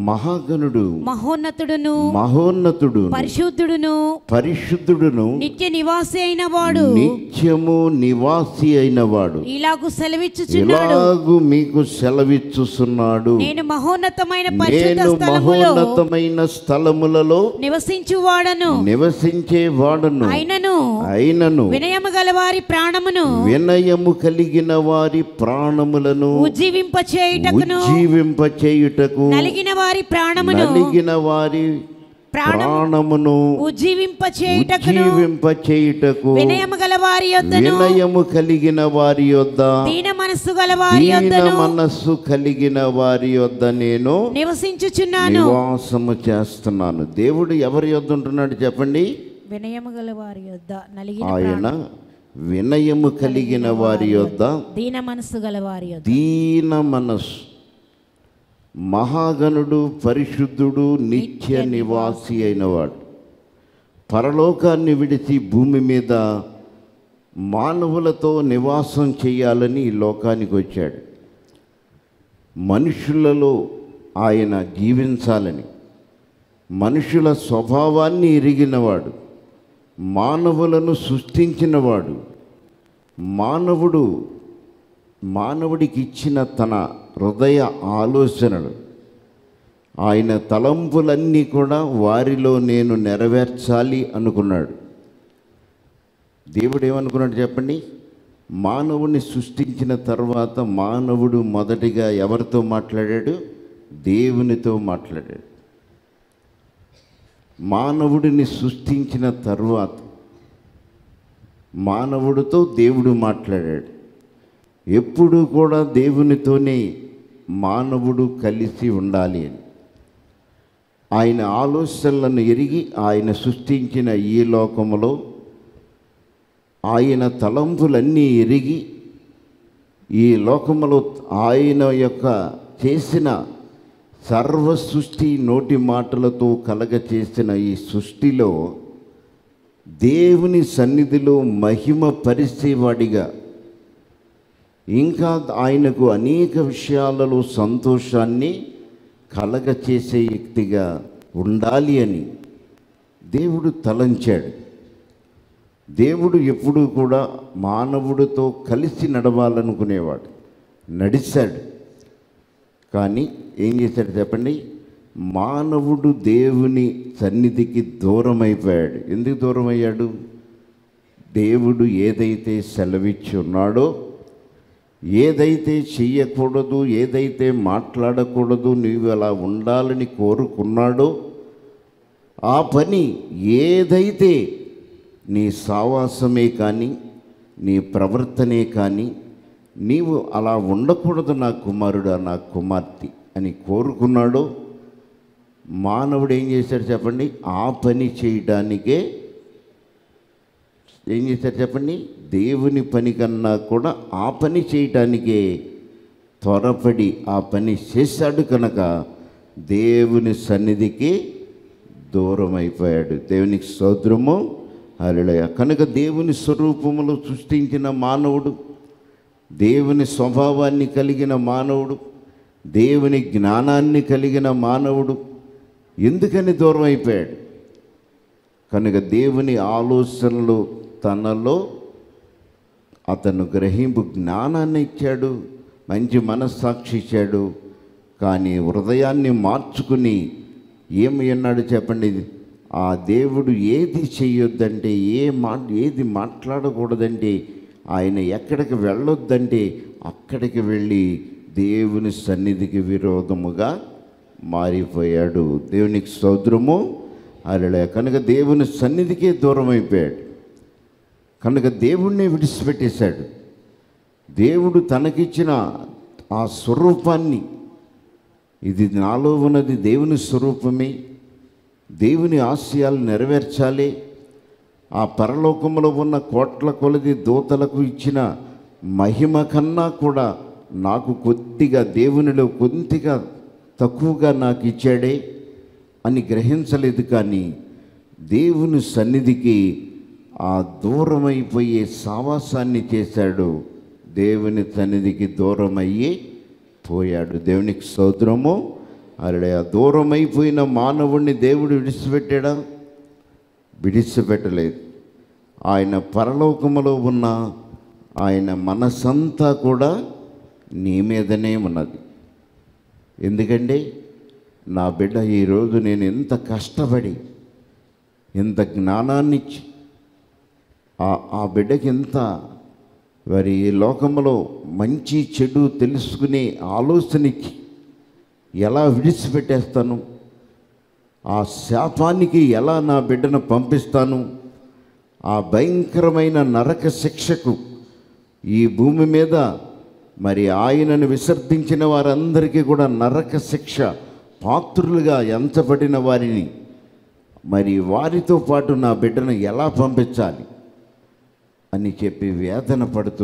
మహాగణుడు మహోన్నతుడును మహోన్నతుడు పరిశుద్ధుడును పరిశుద్ధుడును నిత్య నివాసి అయిన వాడు నిత్యము నివాసి అయిన వాడు ఇలాగు సెలవిచ్చుచున్నాడు ఇలాగు మీకు సెలవిచ్చుచున్నాడు నేను మహోన్నతమైన పరిశుద్ధ నేను స్థలములో మహోన్నతమైన స్థలములలో నివసించువాడను నివసించే వాడను అయినను అయినను వినయము గల వారి ప్రాణమును వినయము కలిగిన వారి ప్రాణములను ఉజ్జీవింప చేయుటకును ఉజ్జీవింప చేయుటకు నలిగిన వారి ప్రాణమును నలిగిన వారి ప్రాణము ప్రాణమును ఉజ్జీవింప చేయుటకును ఉజ్జీవింప చేయుటకు వినయము గల వారి యొద్దను వినయము కలిగిన వారి యొద్ద దీన మనస్సు గల వారి దీన యొద్దను మనస్సు కలిగిన వారి యొద్ద నేను నివసించుచున్నాను నివాసము చేస్తున్నాను దేవుడు ఎవరి యొద్ద ఉంటున్నాడు చెప్పండి వినయము గల వారి యొద్ద నలిగిన ఆయన వినయము కలిగిన వారి యొద్ద దీన మనస్సు గల వారి యొద్ద దీన మనస్సు మహాగణుడు పరిశుద్ధుడు నిత్య నివాసి అయినవాడు పరలోకాన్ని విడిచి భూమి మీద మానవులతో నివాసం చేయాలని ఈ లోకానికి వచ్చాడు మనుషులలో ఆయన జీవించాలని మనుషుల స్వభావాన్ని ఎరిగినవాడు మానవులను సృష్టించినవాడు మానవుడు మానవుడికి ఇచ్చిన తన హృదయ ఆలోచనలు ఆయన తలంపులన్నీ కూడా వారిలో నేను నెరవేర్చాలి అనుకున్నాడు దేవుడు ఏమనుకున్నాడు చెప్పండి మానవుడిని సృష్టించిన తర్వాత మానవుడు మొదటిగా ఎవరితో మాట్లాడాడు దేవునితో మాట్లాడాడు మానవుడిని సృష్టించిన తరువాత మానవుడితో దేవుడు మాట్లాడాడు ఎప్పుడు కూడా దేవునితోనే మానవుడు కలిసి ఉండాలి అని ఆయన ఆలోచనలను ఎరిగి ఆయన సృష్టించిన ఈ లోకములో ఆయన తలంపులన్నీ ఎరిగి ఈ లోకములో ఆయన యొక్క చేసిన సర్వ సృష్టి నోటి మాటలతో కలగ చేసిన ఈ సృష్టిలో దేవుని సన్నిధిలో మహిమ పరిచేవాడిగా ఇంకా ఆయనకు అనేక విషయాలలో సంతోషాన్ని కలగ చేసే వ్యక్తిగా ఉండాలి అని దేవుడు తలంచాడు దేవుడు ఎప్పుడూ కూడా మానవుడితో కలిసి నడవాలనుకునేవాడు నడిచాడు కానీ ఏం చేశాడు చెప్పండి మానవుడు దేవుని సన్నిధికి దూరం అయిపోయాడు ఎందుకు దూరం అయ్యాడు దేవుడు ఏదైతే సెలవిచ్చి ఉన్నాడో ఏదైతే చెయ్యకూడదు ఏదైతే మాట్లాడకూడదు నీవు అలా ఉండాలని కోరుకున్నాడో ఆ పని ఏదైతే నీ సావాసమే కానీ నీ ప్రవర్తనే కానీ నీవు అలా ఉండకూడదు నా కుమారుడు నా కుమార్తె అని కోరుకున్నాడో మానవుడు ఏం చేశాడు చెప్పండి ఆ పని చేయడానికే ఏం చేశారు చెప్పండి దేవుని పని కన్నా కూడా ఆ పని చేయటానికే త్వరపడి ఆ పని చేశాడు కనుక దేవుని సన్నిధికి దూరం అయిపోయాడు దేవునికి స్తోత్రము హరిళయ కనుక దేవుని స్వరూపములో సృష్టించిన మానవుడు దేవుని స్వభావాన్ని కలిగిన మానవుడు దేవుని జ్ఞానాన్ని కలిగిన మానవుడు ఎందుకని దూరం అయిపోయాడు కనుక దేవుని ఆలోచనలు తనలో అతను గ్రహింపు జ్ఞానాన్ని ఇచ్చాడు మంచి మనస్సాక్షి ఇచ్చాడు కానీ హృదయాన్ని మార్చుకుని ఏమి అన్నాడు చెప్పండి ఆ దేవుడు ఏది చెయ్యొద్దంటే ఏ మా ఏది మాట్లాడకూడదంటే ఆయన ఎక్కడికి వెళ్ళొద్దంటే అక్కడికి వెళ్ళి దేవుని సన్నిధికి విరోధముగా మారిపోయాడు దేవునికి స్తోత్రము అలా కనుక దేవుని సన్నిధికే దూరం అయిపోయాడు కనుక దేవుణ్ణి విడిచిపెట్టేశాడు దేవుడు తనకిచ్చిన ఆ స్వరూపాన్ని ఇది నాలో ఉన్నది దేవుని స్వరూపమే దేవుని ఆశయాలు నెరవేర్చాలి ఆ పరలోకంలో ఉన్న కోట్ల కొలది దూతలకు ఇచ్చిన మహిమ కన్నా కూడా నాకు కొద్దిగా దేవునిలో కొద్దిగా తక్కువగా నాకు ఇచ్చాడే అని గ్రహించలేదు కానీ దేవుని సన్నిధికి ఆ దూరమైపోయే సావాసాన్ని చేశాడు దేవుని సన్నిధికి దూరమయ్యి పోయాడు దేవునికి స్తోత్రము అలా దూరమైపోయిన మానవుణ్ణి దేవుడు విడిచిపెట్టాడా విడిచిపెట్టలేదు ఆయన పరలోకములో ఉన్న ఆయన మనసంతా కూడా నీ మీదనే ఉన్నది ఎందుకంటే నా బిడ్డ ఈరోజు నేను ఎంత కష్టపడి ఎంత జ్ఞానాన్నిచ్చి ఆ ఆ బిడ్డకి ఎంత మరి ఈ లోకంలో మంచి చెడు తెలుసుకునే ఆలోచనకి ఎలా విడిచిపెట్టేస్తాను ఆ శాపానికి ఎలా నా బిడ్డను పంపిస్తాను ఆ భయంకరమైన నరక శిక్షకు ఈ భూమి మీద మరి ఆయనను విసర్జించిన వారందరికీ కూడా నరక శిక్ష పాత్రులుగా ఎంచబడిన వారిని మరి వారితో పాటు నా బిడ్డను ఎలా పంపించాలి అని చెప్పి వేదన పడుతూ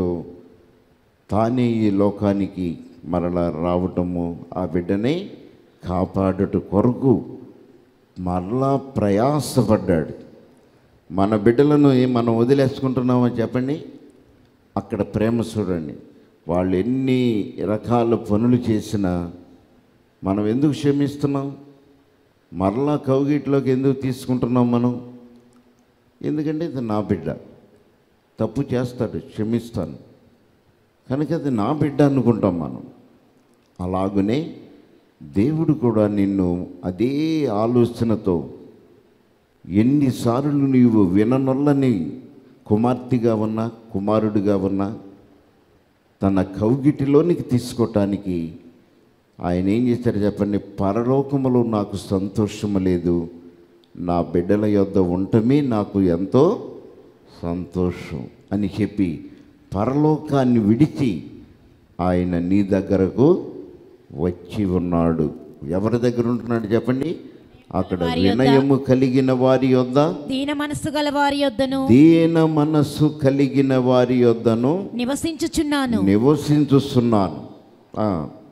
తానే ఈ లోకానికి మరలా రావటము ఆ బిడ్డని కాపాడుట కొరకు మరలా ప్రయాసపడ్డాడు మన బిడ్డలను ఏం మనం వదిలేసుకుంటున్నామో చెప్పండి అక్కడ ప్రేమ చూడండి వాళ్ళు ఎన్ని రకాల పనులు చేసినా మనం ఎందుకు క్షమిస్తున్నాం మరలా కౌగిట్లోకి ఎందుకు తీసుకుంటున్నాం మనం ఎందుకంటే ఇది నా బిడ్డ తప్పు చేస్తాడు క్షమిస్తాను కనుక అది నా బిడ్డ అనుకుంటాం మనం అలాగనే దేవుడు కూడా నిన్ను అదే ఆలోచనతో ఎన్నిసార్లు నీవు విననొల్లని కుమార్తెగా ఉన్నా కుమారుడిగా ఉన్నా తన కౌగిటిలోనికి తీసుకోవటానికి ఆయన ఏం చేశారు చెప్పండి పరలోకములో నాకు సంతోషము లేదు నా బిడ్డల యొద్ద ఉండటమే నాకు ఎంతో సంతోషం అని చెప్పి పరలోకాన్ని విడిచి ఆయన నీ దగ్గరకు వచ్చి ఉన్నాడు ఎవరి దగ్గర ఉంటున్నాడు చెప్పండి అక్కడ వారి యొద్ద. వినయము కలిగిన వారి యొద్ద దీన మనస్సు గల వారి యొద్దను దీన మనస్సు కలిగిన వారి యొద్దను నివసించుచున్నాను నివసించుస్తున్నాను ఆ.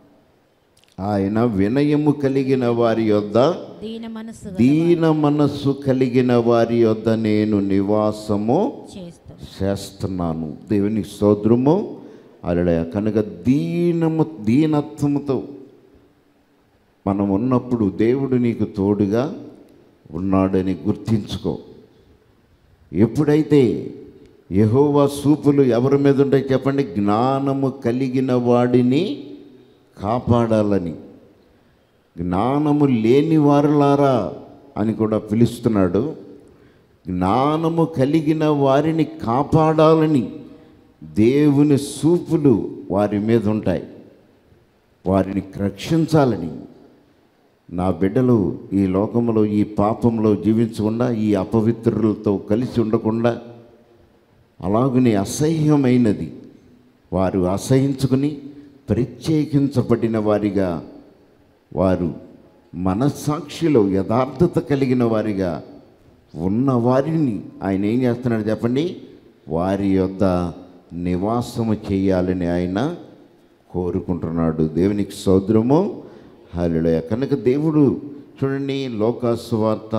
ఆయన వినయము కలిగిన వారి యొద్ద దీన మనస్సు గల దీన మనస్సు కలిగిన వారి యొద్ద నేను నివాసము చేస్తాను చేస్తున్నాను దేవునికి స్తోత్రము అలా కనుక దీనము దీనత్వముతో మనం ఉన్నప్పుడు దేవుడు నీకు తోడుగా ఉన్నాడని గుర్తించుకో ఎప్పుడైతే యెహోవా సూపులు ఎవరి మీద ఉంటాయి చెప్పండి జ్ఞానము కలిగిన వాడిని కాపాడాలని జ్ఞానము లేని వారులారా అని కూడా పిలుస్తున్నాడు జ్ఞానము కలిగిన వారిని కాపాడాలని దేవుని సూపులు వారి మీద ఉంటాయి వారిని రక్షించాలని నా బిడ్డలు ఈ లోకంలో ఈ పాపంలో జీవించకుండా ఈ అపవిత్రులతో కలిసి ఉండకుండా అలాగనే అసహ్యమైనది వారు అసహించుకుని ప్రత్యేకించబడిన వారిగా వారు మనస్సాక్షిలో యథార్థత కలిగిన వారిగా ఉన్న వారిని ఆయన ఏం చేస్తున్నాడు చెప్పండి వారి యొద్ద నివాసము చేయాలని ఆయన కోరుకుంటున్నాడు దేవునికి సోదరము హరిళయ కనుక దేవుడు చూడండి లోకాసువార్త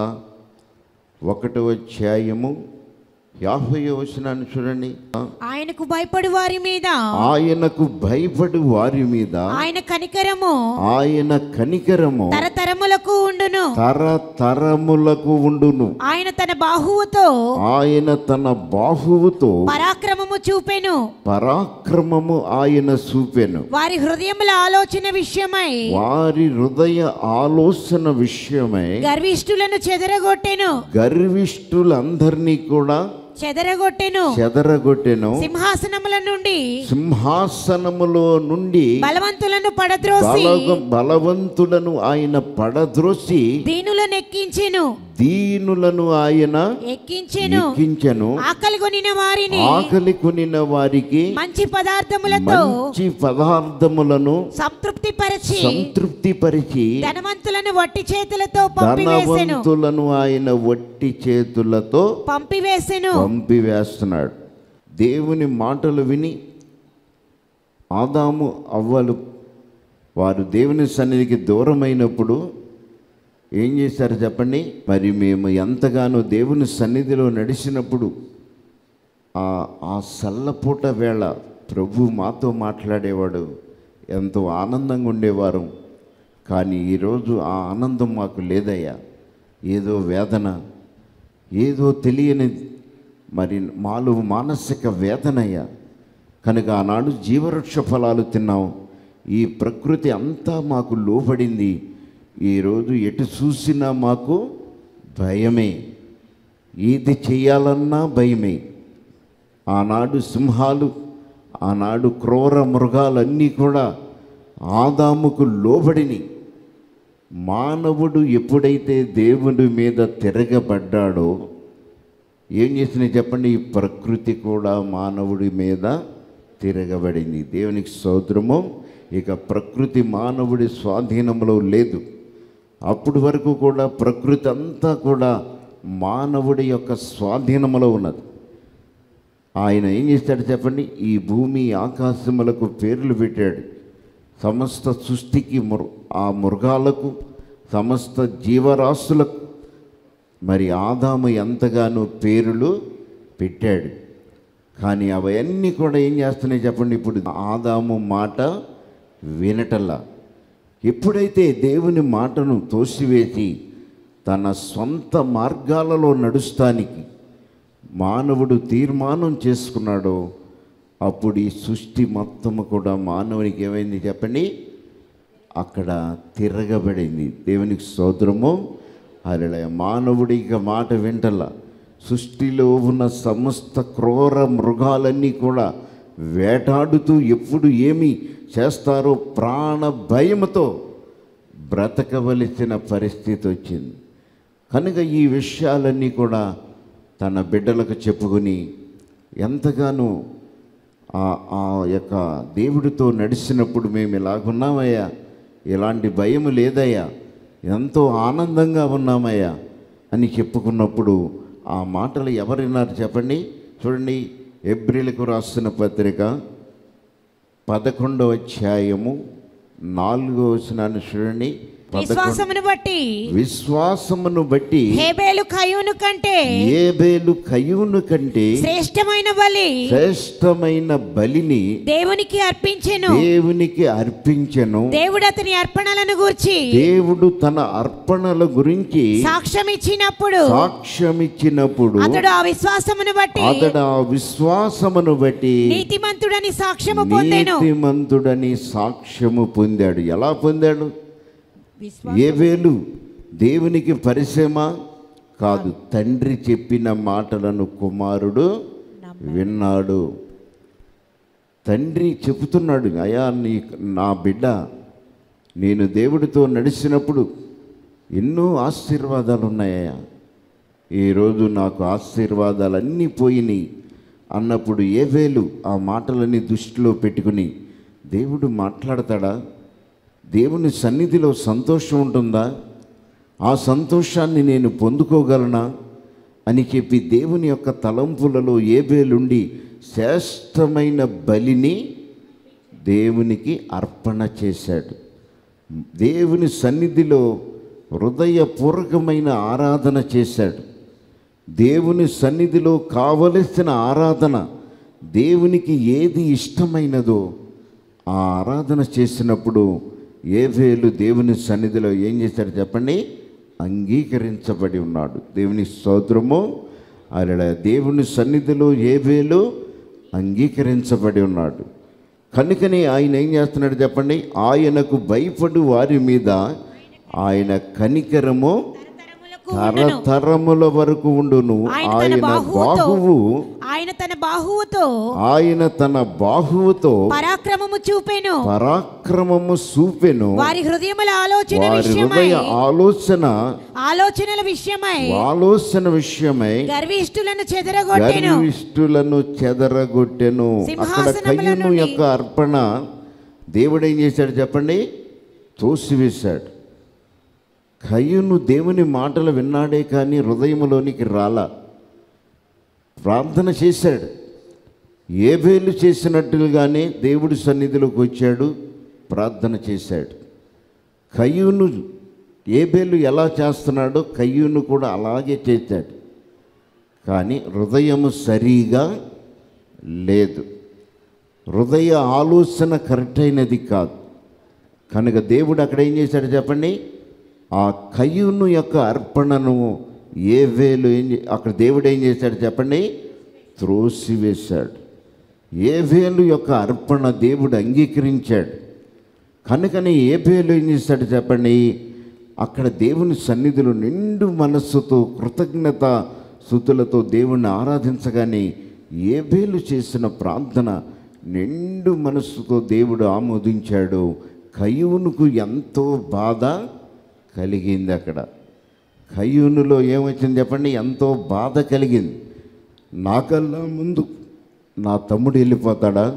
ఒకటవ అధ్యాయము యాభై వచనాన్ని చూడండి ఆయనకు భయపడు వారి మీద ఆయనకు భయపడి వారి మీద ఆయన కనికరము ఆయన కనికరము తరతరములకు ఉండును తరతరములకు ఉండును ఆయన తన బాహువుతో ఆయన తన బాహువుతో పరాక్రమము చూపెను పరాక్రమము ఆయన చూపెను వారి హృదయముల ఆలోచన విషయమై వారి హృదయ ఆలోచన విషయమై గర్విష్ఠులను చెదరగొట్టెను గర్విష్ఠులందరినీ కూడా చెదరగొట్టెను చెదరగొట్టెను సింహాసనముల నుండి సింహాసనములో నుండి బలవంతులను పడద్రోసి బలగ బలవంతులను ఆయన పడద్రోసి దీనులను ఎక్కించెను దీనులను ఆయన ఎక్కించెను ఎక్కించెను ఆకలి కొనిన వారిని ఆకలి కొనిన వారికి మంచి పదార్థములతో మంచి పదార్థములను సంతృప్తి పరిచి సంతృప్తి పరిచి ధనవంతులను వట్టి చేతులతో పంపివేసెను ధనవంతులను ఆయన వట్టి చేతులతో పంపివేసెను పంపివేస్తున్నాడు దేవుని మాటలు విని ఆదాము అవ్వలు వారు దేవుని సన్నిధికి దూరమైనప్పుడు ఏం చేశారు చెప్పండి మరి మేము ఎంతగానో దేవుని సన్నిధిలో నడిచినప్పుడు ఆ ఆ సల్లపూట వేళ ప్రభు మాతో మాట్లాడేవాడు ఎంతో ఆనందంగా ఉండేవారు కానీ ఈరోజు ఆ ఆనందం మాకు లేదయ్యా ఏదో వేదన ఏదో తెలియని మరి మాలు మానసిక వేదనయ్యా కనుక ఆనాడు జీవవృక్ష ఫలాలు తిన్నాం ఈ ప్రకృతి అంతా మాకు లోబడింది ఈరోజు ఎటు చూసినా మాకు భయమే ఏది చేయాలన్నా భయమే ఆనాడు సింహాలు ఆనాడు క్రూర మృగాలన్నీ కూడా ఆదాముకు లోబడిని మానవుడు ఎప్పుడైతే దేవుడి మీద తిరగబడ్డాడో ఏం చేసినాయి చెప్పండి ఈ ప్రకృతి కూడా మానవుడి మీద తిరగబడింది దేవునికి స్తోత్రము ఇక ప్రకృతి మానవుడి స్వాధీనంలో లేదు అప్పటి వరకు కూడా ప్రకృతి అంతా కూడా మానవుడి యొక్క స్వాధీనంలో ఉన్నది ఆయన ఏం చేశాడు చెప్పండి ఈ భూమి ఆకాశములకు పేర్లు పెట్టాడు సమస్త సృష్టికి మృ ఆ మృగాలకు సమస్త జీవరాశులకు మరి ఆదాము ఎంతగానో పేర్లు పెట్టాడు కానీ అవన్నీ కూడా ఏం చేస్తున్నాయి చెప్పండి ఇప్పుడు ఆదాము మాట వినటల్లా ఎప్పుడైతే దేవుని మాటను తోసివేసి తన సొంత మార్గాలలో నడుస్తానికి మానవుడు తీర్మానం చేసుకున్నాడో అప్పుడు ఈ సృష్టి మొత్తము కూడా మానవునికి ఏమైంది చెప్పండి అక్కడ తిరగబడింది దేవునికి స్తోత్రము అలా మానవుడి ఇక మాట వింటలా సృష్టిలో ఉన్న సమస్త క్రూర మృగాలన్నీ కూడా వేటాడుతూ ఎప్పుడు ఏమి చేస్తారో ప్రాణ భయముతో బ్రతకవలసిన పరిస్థితి వచ్చింది కనుక ఈ విషయాలన్నీ కూడా తన బిడ్డలకు చెప్పుకుని ఎంతగానో ఆ ఆ యొక్క దేవుడితో నడిచినప్పుడు మేము ఇలాగున్నామయ్యా ఎలాంటి భయం లేదయ్యా ఎంతో ఆనందంగా ఉన్నామయ్యా అని చెప్పుకున్నప్పుడు ఆ మాటలు ఎవరిన్నారు చెప్పండి చూడండి ఎబ్రిలకు రాస్తున్న పత్రిక పదకొండవ అధ్యాయము నాలుగో వచనాన్ని చూడండి పదకొండు విశ్వాసమును బట్టి విశ్వాసమును బట్టి హేబేలు కయ్యూను కంటే ఏబేలు కయ్యూను కంటే శ్రేష్టమైన బలి శ్రేష్టమైన బలిని దేవునికి అర్పించెను దేవునికి అర్పించెను దేవుడు అతని అర్పణలను గూర్చి దేవుడు తన అర్పణల గురించి సాక్ష్యం ఇచ్చినప్పుడు సాక్ష్యమిచ్చినప్పుడు అతడు ఆ విశ్వాసమును బట్టి అతడు ఆ విశ్వాసమును బట్టి నీతిమంతుడని సాక్ష్యము పొందెను నీతిమంతుడని సాక్ష్యము పొందాడు ఎలా పొందాడు ఏవేలు దేవునికి పరిశ్రమ కాదు తండ్రి చెప్పిన మాటలను కుమారుడు విన్నాడు తండ్రి చెబుతున్నాడు అయా నీ నా బిడ్డ నేను దేవుడితో నడిచినప్పుడు ఎన్నో ఆశీర్వాదాలు ఉన్నాయా ఈరోజు నాకు ఆశీర్వాదాలన్నీ పోయినాయి అన్నప్పుడు ఏవేలు ఆ మాటలని దృష్టిలో పెట్టుకుని దేవుడు మాట్లాడతాడా దేవుని సన్నిధిలో సంతోషం ఉంటుందా ఆ సంతోషాన్ని నేను పొందుకోగలనా అని చెప్పి దేవుని యొక్క తలంపులలో ఏబేలుండి శ్రేష్టమైన బలిని దేవునికి అర్పణ చేశాడు దేవుని సన్నిధిలో హృదయపూర్వకమైన ఆరాధన చేశాడు దేవుని సన్నిధిలో కావలసిన ఆరాధన దేవునికి ఏది ఇష్టమైనదో ఆ ఆరాధన చేసినప్పుడు ఏవేలు దేవుని సన్నిధిలో ఏం చేశాడు చెప్పండి అంగీకరించబడి ఉన్నాడు దేవుని స్తోత్రము అలా దేవుని సన్నిధిలో ఏవేలు అంగీకరించబడి ఉన్నాడు కనుకనే ఆయన ఏం చేస్తున్నాడు చెప్పండి ఆయనకు భయపడు వారి మీద ఆయన కనికరము తరతరములకు ఉండును. తరతరముల వరకు ఉండును ఆయన తన ఆయన బాహువుతో బాహువు ఆయన తన బాహువుతో ఆయన తన బాహువుతో పరాక్రమము చూపెను పరాక్రమము చూపెను వారి హృదయముల ఆలోచన వారి విషయమై హృదయ ఆలోచన ఆలోచనల విషయమై ఆలోచన విషయమై గర్విష్ఠులను చెదరగొట్టెను గర్విష్ఠులను చెదరగొట్టెను అక్కడ సింహాసనముల కయ్యను నుండి యొక్క అర్పణ దేవుడు ఏం చేశాడు చెప్పండి తోసివేశాడు కయ్యను దేవుని మాటలు విన్నాడే కానీ హృదయంలోనికి రాలా ప్రార్థన చేశాడు ఏబేలు చేసినట్టుగానే దేవుడి సన్నిధిలోకి వచ్చాడు ప్రార్థన చేశాడు కయ్యూను ఏబేలు ఎలా చేస్తున్నాడో కయ్యూను కూడా అలాగే చేశాడు కానీ హృదయము సరిగా లేదు హృదయ ఆలోచన కరెక్ట్ అయినది కాదు కనుక దేవుడు అక్కడ ఏం చేశాడు చెప్పండి ఆ కయ్యూను యొక్క అర్పణను ఏ వేలు ఏం చే- అక్కడ దేవుడు ఏం చేశాడు చెప్పండి త్రోసివేశాడు ఏ వేలు యొక్క అర్పణ దేవుడు అంగీకరించాడు కనుకని ఏ వేలు ఏం చేశాడు చెప్పండి అక్కడ దేవుని సన్నిధిలో నిండు మనస్సుతో కృతజ్ఞత స్థుతులతో దేవుణ్ణి ఆరాధించగానే ఏ వేలు చేసిన ప్రార్థన నిండు మనస్సుతో దేవుడు ఆమోదించాడు కయ్యూనుకు ఎంతో బాధ కలిగింది అక్కడ కయ్యూనులో ఏమొచ్చింది చెప్పండి ఎంతో బాధ కలిగింది నాకన్నా ముందు నా తమ్ముడు వెళ్ళిపోతాడా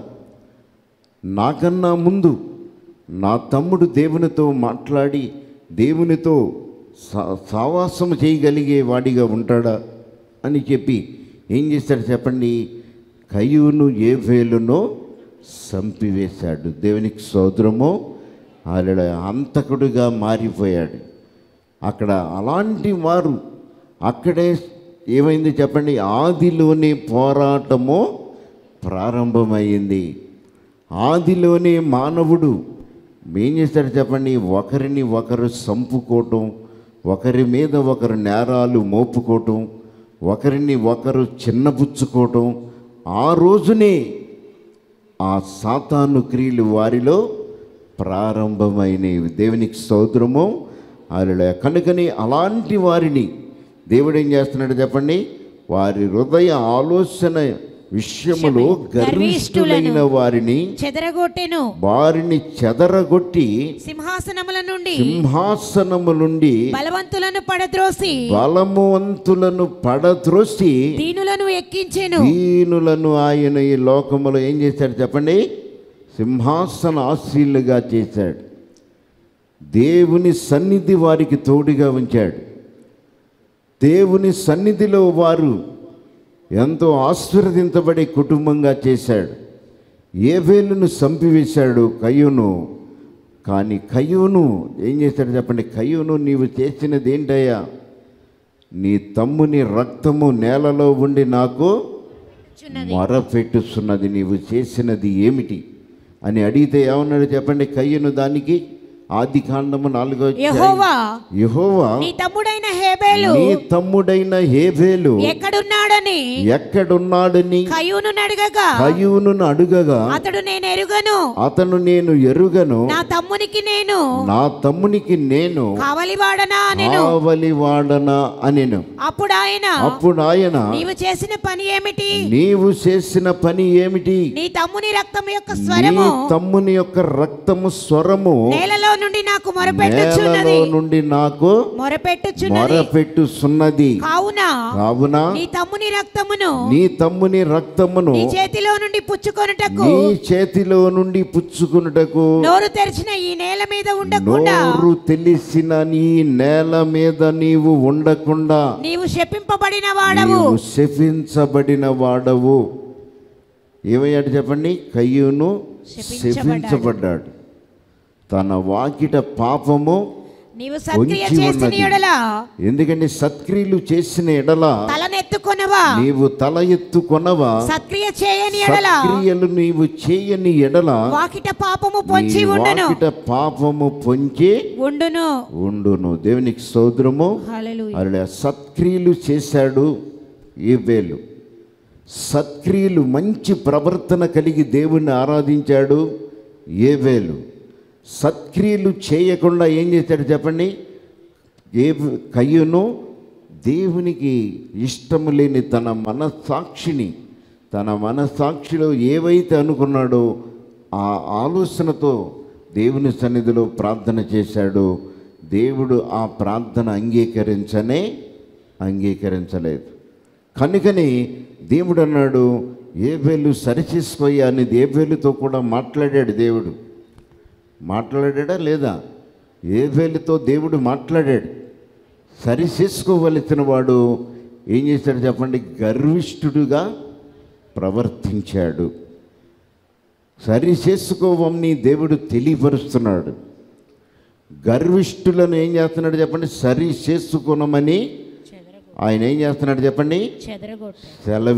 నాకన్నా ముందు నా తమ్ముడు దేవునితో మాట్లాడి దేవునితో సా- సావాసం చేయగలిగే వాడిగా ఉంటాడా అని చెప్పి ఏం చేశాడు చెప్పండి కయ్యూను ఏ వేలునో సంపివేశాడు దేవునికి సోదరము ఆవిడ అంతకుడుగా మారిపోయాడు అక్కడ అలాంటి వారు అక్కడే ఏమైంది చెప్పండి ఆదిలోనే పోరాటము ప్రారంభమైంది ఆదిలోనే మానవుడు ఏం చేస్తాడు చెప్పండి ఒకరిని ఒకరు సంపుకోవటం ఒకరి మీద ఒకరు నేరాలు మోపుకోవటం ఒకరిని ఒకరు చిన్నపుచ్చుకోవటం ఆ రోజునే ఆ సాతాను క్రియలు వారిలో ప్రారంభమైనవి దేవునికి స్తోత్రము అలా కనుకని అలాంటి వారిని దేవుడు ఏం చేస్తున్నాడు చెప్పండి వారి హృదయ ఆలోచన విషయములో గర్విష్ఠులైన వారిని చెదరగొట్టెను వారిని చెదరగొట్టి సింహాసనముల నుండి సింహాసనము నుండి బలవంతులను పడద్రోసి బలమువంతులను పడద్రోసి దీనులను ఎక్కించెను దీనులను ఆయన ఈ లోకములో ఏం చేశాడు చెప్పండి సింహాసన ఆశీలుగా చేశాడు దేవుని సన్నిధి వారికి తోడుగా ఉంచాడు దేవుని సన్నిధిలో వారు ఎంతో ఆశీర్వదించబడే కుటుంబంగా చేశాడు ఏ వేలును సంపివేశాడు కయ్యూను కానీ కయ్యూను ఏం చేశాడు చెప్పండి కయ్యూను నీవు చేసినది ఏంటయ్యా నీ తమ్ముని రక్తము నేలలో ఉండి నాకు చున్నది. మొరపెట్టుస్తున్నది నీవు చేసినది ఏమిటి అని అడిగితే ఏమన్నాడు చెప్పండి కయ్యను దానికి ఆది కాండము నాలుగో అధ్యాయం. యెహోవా యెహోవా నీ తమ్ముడైన హేబేలు నీ తమ్ముడైన హేబేలు ఎక్కడున్నాడని ఎక్కడున్నాడని కయూను అడగగా కయ్యూను అడుగగా అతడు నేను ఎరుగను అతను నేను ఎరుగను నా తమ్మునికి నేను నా తమ్మునికి నేను కావలివాడనా నేను కావలి వాడనా అనెను అప్పుడు ఆయన అప్పుడు ఆయన నీవు చేసిన పని ఏమిటి నీవు చేసిన పని ఏమిటి నీ తమ్ముని రక్తం యొక్క నీ స్వరము తమ్ముని యొక్క రక్తము స్వరము నేలలో నుండి నాకు నేలలో మొరపెట్టుచున్నది నుండి నాకు మొరపెట్టుచున్నది మొరపెట్టుసున్నది కావున కావున నీ తమ్ముని రక్తమును నీ తమ్ముని రక్తమును నీ చేతిలో నుండి పుచ్చుకొనుటకు నీ చేతిలో నుండి పుచ్చుకున్నటకు నోరు తెరిచిన ఈ నేల మీద ఉండకుండా నోరు తెలిసిన నీ నేల మీద నీవు ఉండకుండా నీవు శపింపబడిన వాడవు నీవు శపించబడిన వాడవు ఏమయ్యాడు చెప్పండి కయ్యూను శపించబడ్డాడు. శపించబడ్డాడు తన వాకిట పాపము నీవు సత్క్రియ పొంచి చేసిన ఉన్నది. ఎడల ఎందుకంటే సత్క్రియలు చేసిన ఎడల తలనెత్తుకొనవా నీవు తల ఎత్తుకొనవా సత్క్రియ చేయని ఎడల సత్క్రియలు నీవు చేయని ఎడల వాకిట పాపము పొంచి నీ ఉండును వాకిట పాపము పొంచి ఉండును ఉండును దేవునికి సోదరము హల్లెలూయా అలా సత్క్రియలు చేశాడు ఏబేలు సత్క్రియలు మంచి ప్రవర్తన కలిగి దేవుణ్ణి ఆరాధించాడు ఏబేలు సత్క్రియలు చేయకుండా ఏం చేశాడు చెప్పండి ఏ కయ్యును దేవునికి ఇష్టము లేని తన మనస్సాక్షిని తన మనస్సాక్షిలో ఏవైతే అనుకున్నాడో ఆ ఆలోచనతో దేవుని సన్నిధిలో ప్రార్థన చేశాడు దేవుడు ఆ ప్రార్థన అంగీకరించనే అంగీకరించలేదు కనుకని దేవుడు అన్నాడు ఏబేలు సరిచేసుకోయా అని ఏబేలుతో కూడా మాట్లాడాడు దేవుడు మాట్లాడాడా లేదా ఏబేలుతో దేవుడు మాట్లాడాడు సరి చేసుకోవలసిన వాడు ఏం చేశాడు చెప్పండి గర్విష్ఠుడుగా ప్రవర్తించాడు సరి చేసుకోవని దేవుడు తెలియపరుస్తున్నాడు గర్విష్ఠులను ఏం చేస్తున్నాడు చెప్పండి సరి చేసుకునమని ఆయన ఏం చేస్తున్నాడు చెప్పండి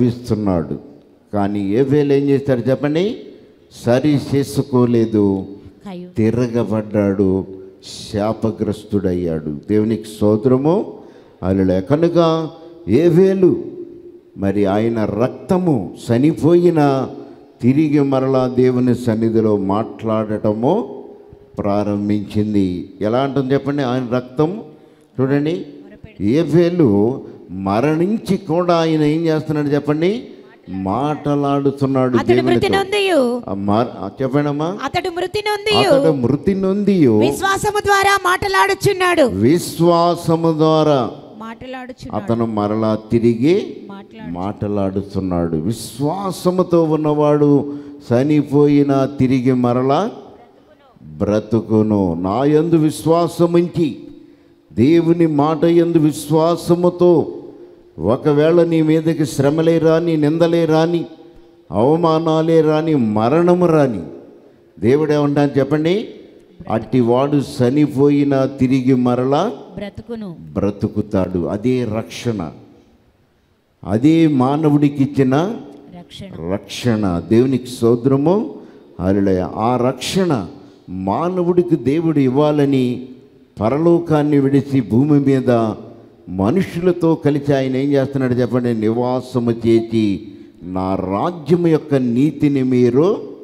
సెలవిస్తున్నాడు కానీ ఏ వేలు ఏం చేస్తాడు చెప్పండి సరి చేసుకోలేదు కయ్యు తిరగబడ్డాడు శాపగ్రస్తుడయ్యాడు దేవునికి స్తోత్రము అలా కనుక ఏవేలు మరి ఆయన రక్తము చనిపోయిన తిరిగి మరలా దేవుని సన్నిధిలో మాట్లాడటము ప్రారంభించింది ఎలా అంటుంది చెప్పండి ఆయన రక్తం చూడండి ఏవేలు మరణించి కూడా ఆయన ఏం చేస్తున్నాడు చెప్పండి మాటలాడుతున్నాడు అతడు మృతి దేవునితో నొందియు ఆ మార్- ఆ చెప్పండమ్మా అతడు మృతి నొందియు అతడు మృతి నొంది విశ్వాసము ద్వారా మాటలాడుచున్నాడు విశ్వాసము ద్వారా మాటలాడుచున్నాడు అతను మరలా తిరిగి మాట్లాడు మాటలాడుతున్నాడు విశ్వాసముతో ఉన్నవాడు చనిపోయినా తిరిగి మరలా బ్రతుకును నా యందు విశ్వాసముంచి దేవుని మాట యందు విశ్వాసముతో ఒకవేళ నీ మీదకి శ్రమలే రాని నిందలే రాని అవమానాలే రాని మరణము రాని దేవుడు ఏమంటాను చెప్పండి అట్టివాడు చనిపోయినా తిరిగి మరలా బ్రతుకును బ్రతుకుతాడు అదే రక్షణ అదే మానవుడికి ఇచ్చిన రక్షణ రక్షణ దేవునికి సోదరము హల్లెలూయా ఆ రక్షణ మానవుడికి దేవుడు ఇవ్వాలని పరలోకాన్ని విడిచి భూమి మీద మనుషులతో కలిసి ఆయన ఏం చేస్తున్నాడు చెప్పండి నివాసము చేసి నా రాజ్యం యొక్క నీతిని మీరు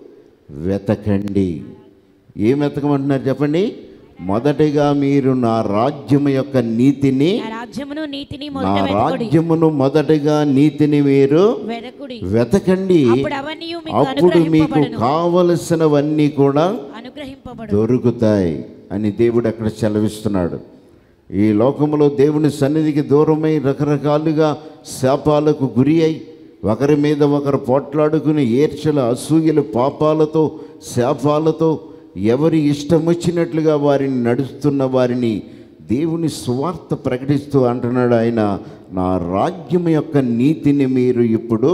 వెతకండి ఏం వెతకమంటున్నారు చెప్పండి మొదటిగా మీరు నా రాజ్యం యొక్క నీతిని ఆ రాజ్యమును నీతిని నా మొదట వెతకుడి రాజ్యమును మొదటిగా నీతిని మీరు వెదకుడి వెతకండి అప్పుడు అవన్నీ మీకు అప్పుడు మీకు అనుగ్రహింపబడును కావలసినవన్నీ కూడా అనుగ్రహింపబడు దొరుకుతాయి అని దేవుడు అక్కడ సెలవిస్తున్నాడు ఈ లోకంలో దేవుని సన్నిధికి దూరమై రకరకాలుగా శాపాలకు గురి అయి ఒకరి మీద ఒకరు పోట్లాడుకుని ఏర్చల అసూయల పాపాలతో శాపాలతో ఎవరి ఇష్టం వచ్చినట్లుగా వారిని నడుస్తున్న వారిని దేవుని స్వార్థ ప్రకటిస్తూ అంటున్నాడు ఆయన నా రాజ్యం యొక్క నీతిని మీరు ఇప్పుడు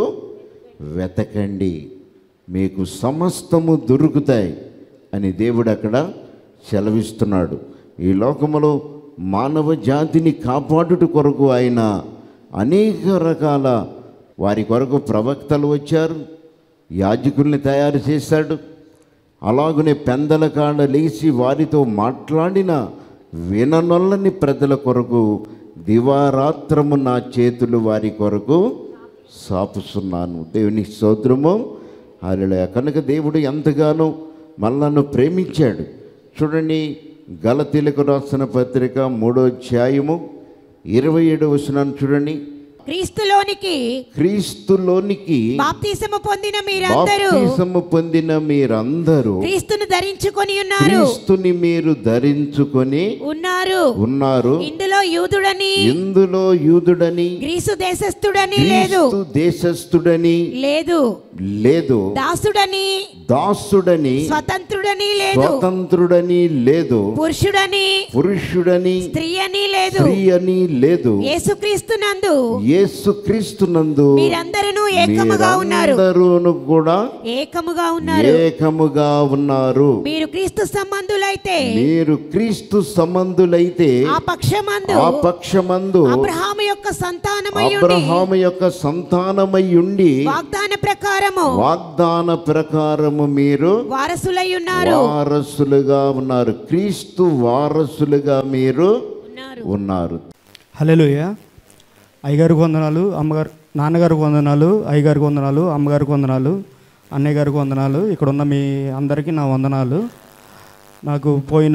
వెతకండి మీకు సమస్తము దొరుకుతాయి అని దేవుడు అక్కడ సెలవిస్తున్నాడు ఈ లోకములో మానవ జాతిని కాపాడుట కొరకు ఆయన అనేక రకాల వారి కొరకు ప్రవక్తలు వచ్చారు యాజకుల్ని తయారు చేశాడు అలాగనే పెందల కాడ లేచి వారితో మాట్లాడిన విననొల్లని ప్రజల కొరకు దివారాత్రము నా చేతులు వారి కొరకు సాపుస్తున్నాను దేవుని స్తోత్రము అలా కనుక దేవుడు ఎంతగానో మనలను ప్రేమించాడు చూడండి గలతీలకు రాసిన పత్రిక మూడో అధ్యాయము ఇరవై ఏడు వచనాన్ని చూడండి క్రీస్తులోనికి క్రీస్తులోనికి బాప్తిసము పొందిన మీరందరూ బాప్తిసము పొందిన మీరందరూ క్రీస్తును ధరించుకొని ఉన్నారు క్రీస్తుని మీరు ధరించుకొని ఉన్నారు ఉన్నారు ఇందులో యూదుడని ఇందులో యూదుడని గ్రీసు దేశస్థుడని లేదు క్రీస్తు దేశస్థుడని లేదు లేదు దాసుడని దాసుడని స్వతంత్రుడని లేదు స్వతంత్రుడని లేదు పురుషుడని పురుషుడని స్త్రీ అని లేదు స్త్రీ అని లేదు యేసుక్రీస్తునందు యేసుక్రీస్తునందు మీరందరూ ఏకముగా ఉన్నారు మీరందరూను కూడా ఏకముగా ఉన్నారు ఏకముగా ఉన్నారు మీరు క్రీస్తు సంబంధులైతే మీరు క్రీస్తు సంబంధులైతే ఆ పక్షమందు ఆ పక్షమందు అబ్రహాము యొక్క సంతానమై ఉండి అబ్రహాము యొక్క సంతానమై ఉండి వాగ్దాన ప్రకారము వాగ్దాన ప్రకారము మీరు వారసులై ఉన్నారు వారసులుగా ఉన్నారు క్రీస్తు వారసులుగా మీరు ఉన్నారు ఉన్నారు హలోయ అయ్యగారికి వందనాలు అమ్మగారు నాన్నగారికి వందనాలు అయ్యగారికి వందనాలు అమ్మగారికి వందనాలు అన్నయ్య గారికి వందనాలు ఇక్కడ ఉన్న మీ అందరికీ నా వందనాలు నాకు పోయిన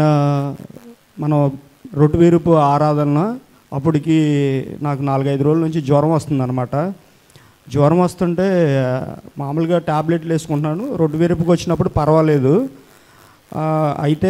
మనం రొట్టువీరుపు ఆరాధన అప్పటికి నాకు నాలుగైదు రోజుల నుంచి జ్వరం వస్తుందన్నమాట జ్వరం వస్తుంటే మామూలుగా ట్యాబ్లెట్లు వేసుకుంటున్నాను రొట్టు వీరుపుకి వచ్చినప్పుడు పర్వాలేదు ఆ, అయితే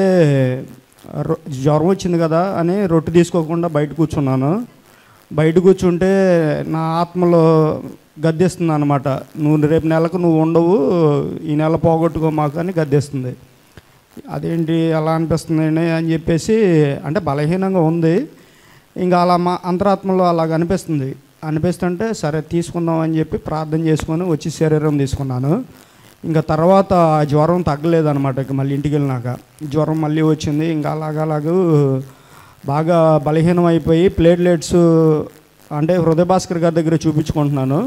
రొ- జ్వరం వచ్చింది కదా అని రొట్టె తీసుకోకుండా బయట కూర్చున్నాను బయట కూర్చుంటే నా ఆత్మలో గద్దెస్తుంది అనమాట నువ్వు రేపు నెలకు నువ్వు ఉండవు ఈ నెల పోగొట్టుకో మాకు అని గద్దెస్తుంది అదేంటి అలా అనిపిస్తుంది అని చెప్పేసి అంటే బలహీనంగా ఉంది ఇంకా అలా మా అంతరాత్మలో అలాగ అనిపిస్తుంది అనిపిస్తుంటే సరే తీసుకుందాం అని చెప్పి ప్రార్థన చేసుకొని వచ్చి శరీరం తీసుకున్నాను ఇంకా తర్వాత ఆ జ్వరం తగ్గలేదన్నమాట ఇక మళ్ళీ ఇంటికి వెళ్ళినాక జ్వరం మళ్ళీ వచ్చింది ఇంకా అలాగలాగూ బాగా బలహీనం అయిపోయి ప్లేట్లెట్స్ అంటే హృదయ భాస్కర్ గారి దగ్గర చూపించుకుంటున్నాను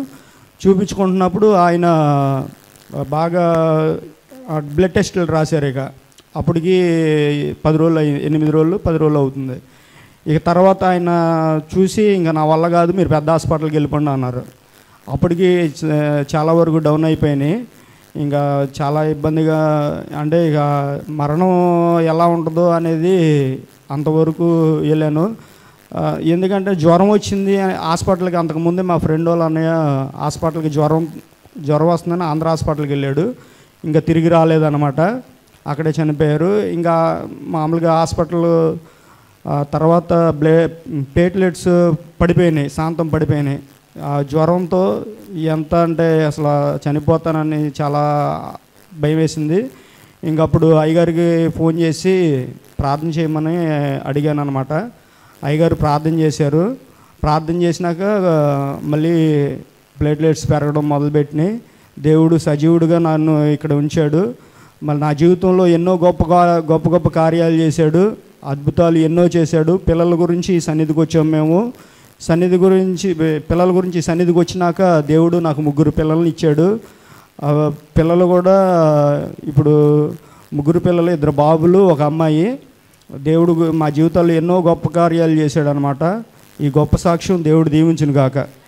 చూపించుకుంటున్నప్పుడు ఆయన బాగా బ్లడ్ టెస్టులు రాశారు ఇక అప్పటికి పది రోజులు అయ్యి- ఎనిమిది రోజులు పది రోజులు అవుతుంది ఇక తర్వాత ఆయన చూసి ఇంకా నా వల్ల కాదు మీరు పెద్ద హాస్పిటల్కి వెళ్ళిపోండి అన్నారు అప్పటికి చ- చాలా వరకు డౌన్ అయిపోయినాయి ఇంకా చాలా ఇబ్బందిగా అంటే ఇక మరణం ఎలా ఉంటుందో అనేది అంతవరకు వెళ్ళాను ఆ, ఎందుకంటే జ్వరం వచ్చింది అని హాస్పిటల్కి అంతకుముందే మా ఫ్రెండ్ వాళ్ళ అన్నయ్య హాస్పిటల్కి జ్వరం జ్వరం వస్తుందని ఆంధ్ర హాస్పిటల్కి వెళ్ళాడు ఇంకా తిరిగి రాలేదన్నమాట అక్కడే చనిపోయారు ఇంకా మామూలుగా హాస్పిటల్ ఆ తర్వాత బ్లే ప్లేట్లెట్స్ పడిపోయినాయి శాంతం పడిపోయినాయి ఆ జ్వరంతో ఎంత అంటే అసలు చనిపోతానని చాలా భయం వేసింది ఇంకప్పుడు అయ్యగారికి ఫోన్ చేసి ప్రార్థన చేయమని అడిగాను అనమాట అయ్యగారు ప్రార్థన చేశారు ప్రార్థన చేసినాక ఆ, మళ్ళీ ప్లేట్లెట్స్ పెరగడం మొదలుపెట్టినాయి దేవుడు సజీవుడిగా నన్ను ఇక్కడ ఉంచాడు మళ్ళీ నా జీవితంలో ఎన్నో గొప్ప గా- గొప్ప గొప్ప కార్యాలు చేశాడు అద్భుతాలు ఎన్నో చేశాడు పిల్లల గురించి ఈ సన్నిధికి వచ్చాం మేము సన్నిధి గురించి పిల్లల గురించి ఈ సన్నిధికి వచ్చినాక దేవుడు నాకు ముగ్గురు పిల్లల్ని ఇచ్చాడు ఆ పిల్లలు కూడా ఇప్పుడు ముగ్గురు పిల్లలు ఇద్దరు బాబులు ఒక అమ్మాయి దేవుడు గు- మా జీవితాల్లో ఎన్నో గొప్ప కార్యాలు చేశాడు అనమాట ఈ గొప్ప సాక్ష్యం దేవుడు దీవించును గాక